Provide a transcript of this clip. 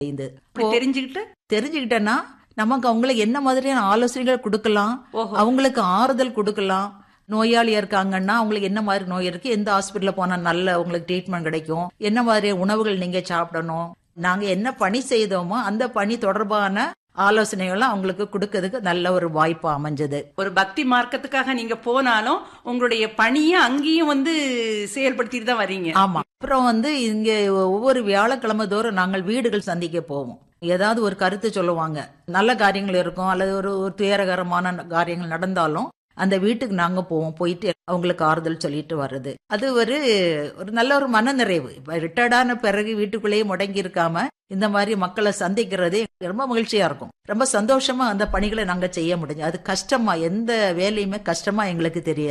இது இப்படி தெரிஞ்சுக்கிட்டு தெரிஞ்சுக்கிட்டேன்னா நமக்கு அவங்களுக்கு என்ன மாதிரியான ஆலோசனைகள் கொடுக்கலாம் ஓஹோ அவங்களுக்கு ஆறுதல் கொடுக்கலாம் நோயாளியா இருக்காங்கன்னா அவங்களுக்கு என்ன மாதிரி நோய் இருக்கு எந்த ஹாஸ்பிட்டல்ல போனா நல்ல உங்களுக்கு ட்ரீட்மெண்ட் கிடைக்கும் என்ன மாதிரி உணவுகள் நீங்க சாப்பிடணும் நாங்க என்ன பணி செய்தோமோ அந்த பணி தொடர்பான ஆலோசனைகளை அவங்களுக்கு கொடுக்கறதுக்கு நல்ல ஒரு வாய்ப்பு அமைஞ்சது ஒரு பக்தி மார்க்கத்துக்காக நீங்க போனாலும் உங்களுடைய பணியை அங்கேயும் வந்து செயல்படுத்திட்டு தான் வர்றீங்க ஆமா அப்புறம் வந்து இங்க ஒவ்வொரு வியாழக்கிழமை தோறும் நாங்கள் வீடுகள் சந்திக்க போவோம் ஏதாவது ஒரு கருத்து சொல்லுவாங்க நல்ல காரியங்கள் இருக்கும் அல்லது ஒரு ஒரு துயரகரமான காரியங்கள் நடந்தாலும் அந்த வீட்டுக்கு நாங்க போவோம் போயிட்டு அவங்களுக்கு ஆறுதல் சொல்லிட்டு வர்றது அது ஒரு ஒரு நல்ல ஒரு மனநிறைவு இப்ப ரிட்டையர்டான பிறகு வீட்டுக்குள்ளேயே முடங்கி இருக்காம இந்த மாதிரி மக்களை சந்திக்கிறது ரொம்ப மகிழ்ச்சியா இருக்கும் ரொம்ப சந்தோஷமா அந்த பணிகளை நாங்க செய்ய முடிஞ்சு அது கஷ்டமா எந்த வேலையுமே கஷ்டமா எங்களுக்கு தெரியாது